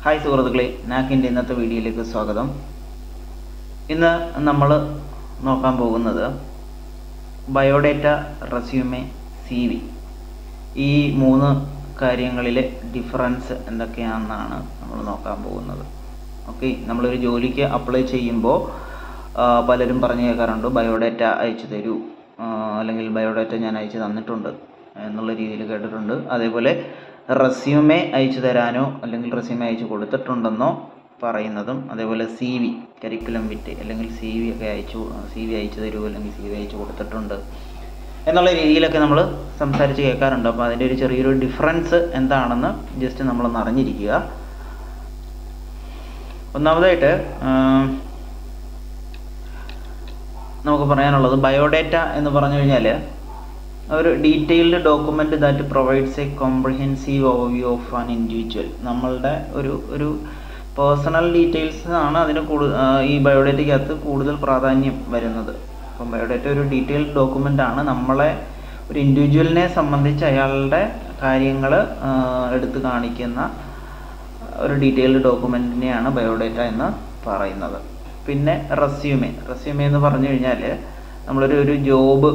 hi സുഹൃത്തുക്കളെ നാക്കിൻ്റെ ഇന്നത്തെ വീഡിയോയിലേക്ക് സ്വാഗതം ഇന്ന് നമ്മൾ നോക്കാൻ പോകുന്നത് ബയോഡേറ്റ റെസ്യൂമെ സി വി ഈ മൂന്ന് കാര്യങ്ങളിലെ ഡിഫറൻസ് എന്തൊക്കെയാണെന്നാണ് നമ്മൾ നോക്കാൻ പോകുന്നത് ഓക്കെ നമ്മളൊരു ജോലിക്ക് അപ്ലൈ ചെയ്യുമ്പോൾ പലരും പറഞ്ഞു കേൾക്കാറുണ്ട് ബയോഡേറ്റ അയച്ചു തരൂ ആ, അല്ലെങ്കിൽ ബയോഡേറ്റ ഞാൻ അയച്ചു തന്നിട്ടുണ്ട് എന്നുള്ള രീതിയിൽ കേട്ടിട്ടുണ്ട് അതേപോലെ റെസ്യൂമെ അയച്ചു തരാനോ അല്ലെങ്കിൽ റെസ്യൂമെ അയച്ചു കൊടുത്തിട്ടുണ്ടെന്നോ പറയുന്നതും അതേപോലെ സി വി കരിക്കുലം വിറ്റ് അല്ലെങ്കിൽ സി വി ഒക്കെ അയച്ചു സി വി അയച്ചു തരൂ അല്ലെങ്കിൽ സി വി അയച്ചു കൊടുത്തിട്ടുണ്ട് എന്നുള്ള രീതിയിലൊക്കെ നമ്മൾ സംസാരിച്ച് കേൾക്കാറുണ്ട് അപ്പോൾ അതിൻ്റെ ഒരു ചെറിയൊരു ഡിഫറൻസ് എന്താണെന്ന് ജസ്റ്റ് നമ്മളൊന്ന് അറിഞ്ഞിരിക്കുക ഒന്നാമതായിട്ട് ആ, നമുക്ക് പറയാനുള്ളത് ബയോഡേറ്റ എന്ന് പറഞ്ഞു കഴിഞ്ഞാൽ ഒരു detailed document that provides a comprehensive overview of an individual നമ്മളുടെ ഒരു ഒരു പേഴ്സണൽ ഡീറ്റെയിൽസ് ആണ് അതിന് കൂടു ആ, ഈ ബയോഡേറ്റയ്ക്കകത്ത് കൂടുതൽ പ്രാധാന്യം വരുന്നത് അപ്പം ബയോഡേറ്റ ഒരു ഡീറ്റെയിൽഡ് ഡോക്യുമെൻ്റ് ആണ് നമ്മളെ ഒരു ഇൻഡിവിജ്വലിനെ സംബന്ധിച്ച് അയാളുടെ കാര്യങ്ങൾ എടുത്ത് കാണിക്കുന്ന ഒരു ഡീറ്റെയിൽഡ് ഡോക്യുമെൻറ്റിനെയാണ് ബയോഡേറ്റ എന്ന് പറയുന്നത് പിന്നെ റെസ്യൂമെ റെസ്യൂമെ എന്ന് പറഞ്ഞു കഴിഞ്ഞാൽ നമ്മളൊരു ഒരു ജോബ്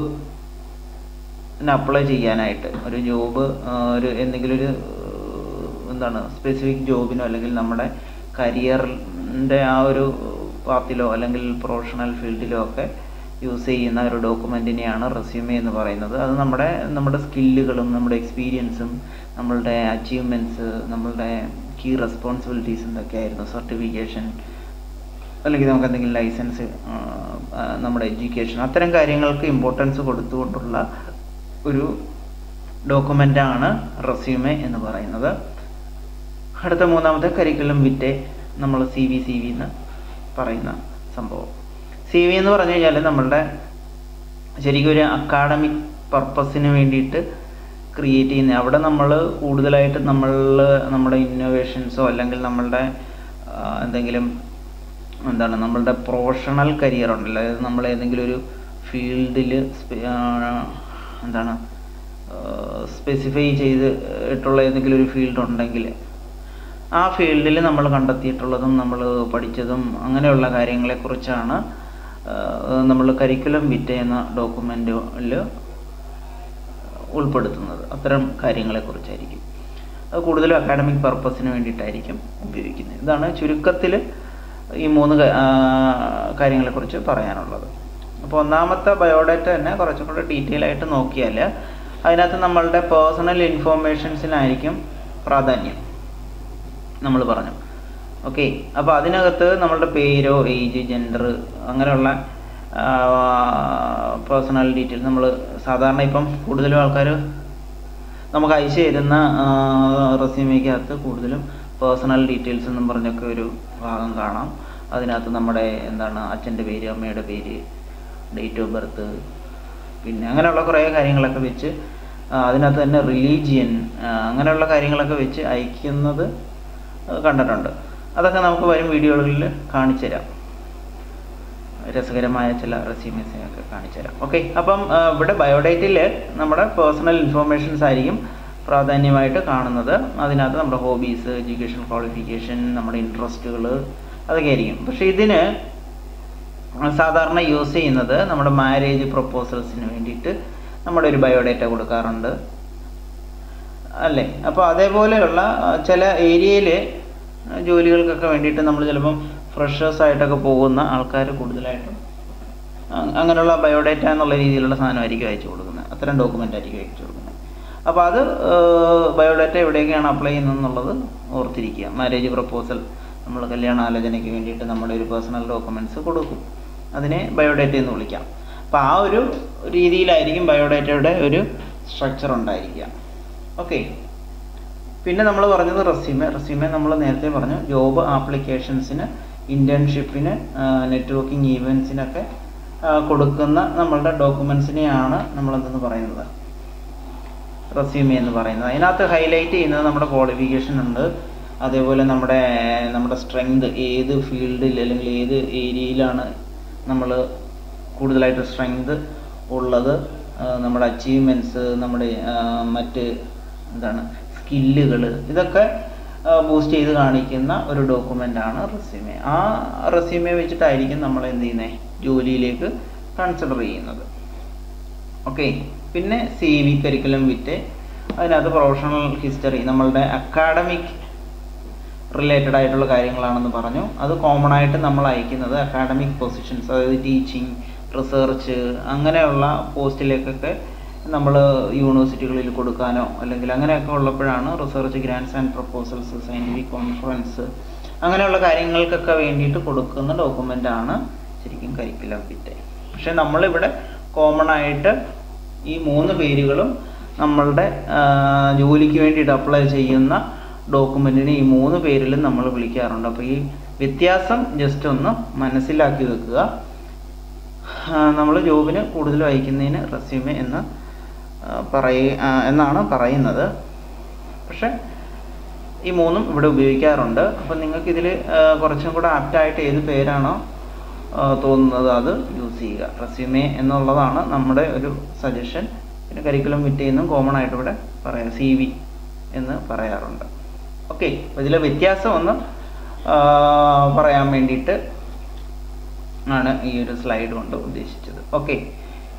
അപ്ലൈ ചെയ്യാനായിട്ട് ഒരു ജോബ് ഒരു എന്തെങ്കിലും ഒരു ആ, എന്താണ് സ്പെസിഫിക് ജോബിനോ അല്ലെങ്കിൽ നമ്മുടെ കരിയറിൻ്റെ ആ ഒരു പാത്തിലോ അല്ലെങ്കിൽ പ്രൊഫഷണൽ ഫീൽഡിലോ ഒക്കെ യൂസ് ചെയ്യുന്ന ഒരു ഡോക്യുമെൻറ്റിനെയാണ് റെസ്യൂമെ എന്ന് പറയുന്നത് അത് നമ്മുടെ നമ്മുടെ സ്കില്ലുകളും നമ്മുടെ എക്സ്പീരിയൻസും നമ്മളുടെ അച്ചീവ്മെൻറ്റ്സ് നമ്മളുടെ കീ റെസ്പോൺസിബിലിറ്റീസ് എന്തൊക്കെയായിരുന്നു സർട്ടിഫിക്കേഷൻ അല്ലെങ്കിൽ നമുക്ക് എന്തെങ്കിലും ലൈസൻസ് നമ്മുടെ എഡ്യൂക്കേഷൻ അത്തരം കാര്യങ്ങൾക്ക് ഇമ്പോർട്ടൻസ് കൊടുത്തുകൊണ്ടുള്ള ഒരു ഡോക്യുമെൻ്റാണ് റെസ്യൂമെ എന്ന് പറയുന്നത് അടുത്ത മൂന്നാമത്തെ കരിക്കുലം വിറ്റെ നമ്മൾ സി വി സി വി എന്ന് പറയുന്ന സംഭവം സി വി എന്ന് പറഞ്ഞു കഴിഞ്ഞാൽ നമ്മളുടെ ശരിക്കും ഒരു അക്കാഡമിക് പർപ്പസിന് വേണ്ടിയിട്ട് ക്രിയേറ്റ് ചെയ്യുന്ന അവിടെ നമ്മൾ കൂടുതലായിട്ട് നമ്മൾ നമ്മുടെ ഇന്നോവേഷൻസോ അല്ലെങ്കിൽ നമ്മളുടെ ആ, എന്തെങ്കിലും എന്താണ് നമ്മളുടെ പ്രൊഫഷണൽ കരിയർ ഉണ്ടല്ലോ അതായത് നമ്മൾ ഏതെങ്കിലും ഒരു ഫീൽഡിൽ എന്താണ് സ്പെസിഫൈ ചെയ്തിട്ടുള്ള ഏതെങ്കിലും ഒരു ഫീൽഡ് ഉണ്ടെങ്കിൽ ആ ഫീൽഡിൽ നമ്മൾ കണ്ടെത്തിയിട്ടുള്ളതും നമ്മൾ പഠിച്ചതും അങ്ങനെയുള്ള കാര്യങ്ങളെക്കുറിച്ചാണ് നമ്മൾ കരിക്കുലം വിറ്റ് എന്ന ഡോക്യുമെൻറ്റിൽ ഉൾപ്പെടുത്തുന്നത് അത്തരം കാര്യങ്ങളെക്കുറിച്ചായിരിക്കും അത് കൂടുതലും അക്കാഡമിക് പർപ്പസിന് വേണ്ടിയിട്ടായിരിക്കും ഉപയോഗിക്കുന്നത് ഇതാണ് ചുരുക്കത്തിൽ ഈ മൂന്ന് ക- ആ, കാര്യങ്ങളെക്കുറിച്ച് പറയാനുള്ളത് അപ്പോൾ ഒന്നാമത്തെ ബയോഡാറ്റ തന്നെ കുറച്ചും കൂടെ ഡീറ്റെയിൽ ആയിട്ട് നോക്കിയാൽ അതിനകത്ത് നമ്മളുടെ പേഴ്സണൽ ഇൻഫോർമേഷൻസിനായിരിക്കും പ്രാധാന്യം നമ്മൾ പറഞ്ഞു ഓക്കെ അപ്പോൾ അതിനകത്ത് നമ്മളുടെ പേരോ ഏജ് ജെൻഡർ അങ്ങനെയുള്ള പേഴ്സണൽ ഡീറ്റെയിൽസ് നമ്മൾ സാധാരണ ഇപ്പം കൂടുതലും ആൾക്കാർ നമുക്ക് അയച്ചു തരുന്ന റെസ്യൂമേക്കകത്ത് കൂടുതലും പേഴ്സണൽ ഡീറ്റെയിൽസ് എന്നും പറഞ്ഞൊക്കെ ഒരു ഭാഗം കാണാം അതിനകത്ത് നമ്മുടെ എന്താണ് അച്ഛൻ്റെ പേര് അമ്മയുടെ പേര് ഡേറ്റ് ഓഫ് ബർത്ത് പിന്നെ അങ്ങനെയുള്ള കുറേ കാര്യങ്ങളൊക്കെ വെച്ച് ആ, അതിനകത്ത് തന്നെ റിലീജിയൻ അങ്ങനെയുള്ള കാര്യങ്ങളൊക്കെ വെച്ച് അയക്കുന്നത് കണ്ടിട്ടുണ്ട് അതൊക്കെ നമുക്ക് വരും വീഡിയോകളിൽ കാണിച്ചു തരാം രസകരമായ ചില റെസ്യൂമേഴ്സിനൊക്കെ കാണിച്ചു തരാം ഓക്കെ അപ്പം ആ, ഇവിടെ ബയോഡേറ്റയിൽ നമ്മുടെ പേഴ്സണൽ ഇൻഫോർമേഷൻസ് ആയിരിക്കും പ്രാധാന്യമായിട്ട് കാണുന്നത് അതിനകത്ത് നമ്മുടെ ഹോബീസ് എഡ്യൂക്കേഷൻ ക്വാളിഫിക്കേഷൻ നമ്മുടെ ഇൻട്രസ്റ്റുകൾ അതൊക്കെ ആയിരിക്കും പക്ഷേ ഇതിന് സാധാരണ യൂസ് ചെയ്യുന്നത് നമ്മുടെ മാരേജ് പ്രപ്പോസൽസിന് വേണ്ടിയിട്ട് നമ്മുടെ ഒരു ബയോഡേറ്റ കൊടുക്കാറുണ്ട് അല്ലേ അപ്പോൾ അതേപോലെയുള്ള ആ, ചില ഏരിയയിൽ ജോലികൾക്കൊക്കെ വേണ്ടിയിട്ട് നമ്മൾ ചിലപ്പം ഫ്രഷേഴ്സ് ആയിട്ടൊക്കെ പോകുന്ന ആൾക്കാർ കൂടുതലായിട്ടും അ- അങ്ങനെയുള്ള ബയോഡേറ്റ എന്നുള്ള രീതിയിലുള്ള സാധനമായിരിക്കും അയച്ചു കൊടുക്കുന്നത് അത്തരം ഡോക്യുമെൻ്റ് ആയിരിക്കും അയച്ചു കൊടുക്കുന്നത് അപ്പോൾ അത് ബയോഡേറ്റ എവിടെയൊക്കെയാണ് അപ്ലൈ ചെയ്യുന്നതെന്നുള്ളത് ഓർത്തിരിക്കുക മാരേജ് പ്രപ്പോസൽ നമ്മൾ കല്യാണാലോചനയ്ക്ക് വേണ്ടിയിട്ട് നമ്മുടെ ഒരു പേഴ്സണൽ ഡോക്യുമെൻറ്റ്സ് കൊടുക്കും അതിനെ ബയോഡേറ്റ എന്ന് വിളിക്കാം അപ്പോൾ ആ ഒരു രീതിയിലായിരിക്കും ബയോഡേറ്റയുടെ ഒരു സ്ട്രക്ചർ ഉണ്ടായിരിക്കുക ഓക്കെ പിന്നെ നമ്മൾ പറഞ്ഞത് റെസ്യൂമെ റെസ്യൂമെ നമ്മൾ നേരത്തെ പറഞ്ഞു ജോബ് ആപ്ലിക്കേഷൻസിന് ഇൻറ്റേൺഷിപ്പിന് നെറ്റ്വർക്കിംഗ് ഈവൻസിനൊക്കെ കൊടുക്കുന്ന നമ്മളുടെ ഡോക്യുമെൻസിനെയാണ് നമ്മളെന്തെന്ന് പറയുന്നത് റെസ്യൂമെ എന്ന് പറയുന്നത് അതിനകത്ത് ഹൈലൈറ്റ് ചെയ്യുന്നത് നമ്മുടെ ക്വാളിഫിക്കേഷൻ ഉണ്ട് അതേപോലെ നമ്മുടെ നമ്മുടെ സ്ട്രെങ്ത് ഏത് ഫീൽഡിൽ അല്ലെങ്കിൽ ഏത് ഏരിയയിലാണ് നമ്മൾ കൂടുതലായിട്ട് സ്ട്രെങ്ത് ഉള്ളത് ആ, നമ്മുടെ അച്ചീവ്മെൻറ്റ്സ് നമ്മുടെ ആ, മറ്റ് എന്താണ് സ്കില്ലുകൾ ഇതൊക്കെ ബൂസ്റ്റ് ചെയ്ത് കാണിക്കുന്ന ഒരു ഡോക്യുമെൻ്റ് ആണ് റെസ്യൂമെ ആ റെസ്യൂമെ വെച്ചിട്ടായിരിക്കും നമ്മൾ എന്ത് ചെയ്യുന്നത് ജോലിയിലേക്ക് കൺസിഡർ ചെയ്യുന്നത് ഓക്കെ പിന്നെ സി വി കരിക്കുലം വിറ്റ് അതിനകത്ത് പ്രൊഫഷണൽ ഹിസ്റ്ററി നമ്മളുടെ അക്കാഡമിക് റിലേറ്റഡ് ആയിട്ടുള്ള കാര്യങ്ങളാണെന്ന് പറഞ്ഞു അത് കോമൺ ആയിട്ട് നമ്മൾ അയക്കുന്നത് അക്കാഡമിക് പൊസിഷൻസ് അതായത് ടീച്ചിങ് റിസർച്ച് അങ്ങനെയുള്ള പോസ്റ്റിലേക്കൊക്കെ നമ്മൾ യൂണിവേഴ്സിറ്റികളിൽ കൊടുക്കാനോ അല്ലെങ്കിൽ അങ്ങനെയൊക്കെ ഉള്ളപ്പോഴാണ് research grants and proposals scientific conference അങ്ങനെയുള്ള കാര്യങ്ങൾക്കൊക്കെ വേണ്ടിയിട്ട് കൊടുക്കുന്ന ഡോക്യുമെൻ്റ് ആണ് ശരിക്കും കരിക്കുലം ഫിറ്റ് പക്ഷേ നമ്മളിവിടെ കോമൺ ആയിട്ട് ഈ മൂന്ന് പേരുകളും നമ്മളുടെ ജോലിക്ക് വേണ്ടിയിട്ട് അപ്ലൈ ചെയ്യുന്ന ഡോക്യുമെൻറ്റിന് ഈ മൂന്ന് പേരിലും നമ്മൾ വിളിക്കാറുണ്ട് അപ്പോൾ ഈ വ്യത്യാസം ജസ്റ്റ് ഒന്ന് മനസ്സിലാക്കി വെക്കുക നമ്മൾ ജോബിന് കൂടുതൽ വായിക്കുന്നതിന് റെസ്യൂമെ എന്ന് പറയ എന്നാണ് പറയുന്നത് പക്ഷെ ഈ മൂന്നും ഇവിടെ ഉപയോഗിക്കാറുണ്ട് അപ്പം നിങ്ങൾക്ക് ഇതിൽ കുറച്ചും കൂടെ ആപ്റ്റായിട്ട് ഏത് പേരാണോ തോന്നുന്നത് അത് യൂസ് ചെയ്യുക റെസ്യൂമെ എന്നുള്ളതാണ് നമ്മുടെ ഒരു സജഷൻ പിന്നെ കരിക്കുലം വിറ്റ് ചെയ്യുന്നതും കോമൺ ആയിട്ട് ഇവിടെ പറയാം സി വി എന്ന് പറയാറുണ്ട് ഓക്കെ അപ്പോൾ ഇതിലെ വ്യത്യാസം ഒന്ന് പറയാൻ വേണ്ടിയിട്ട് ആണ് ഈ ഒരു സ്ലൈഡ് കൊണ്ട് ഉദ്ദേശിച്ചത് ഓക്കെ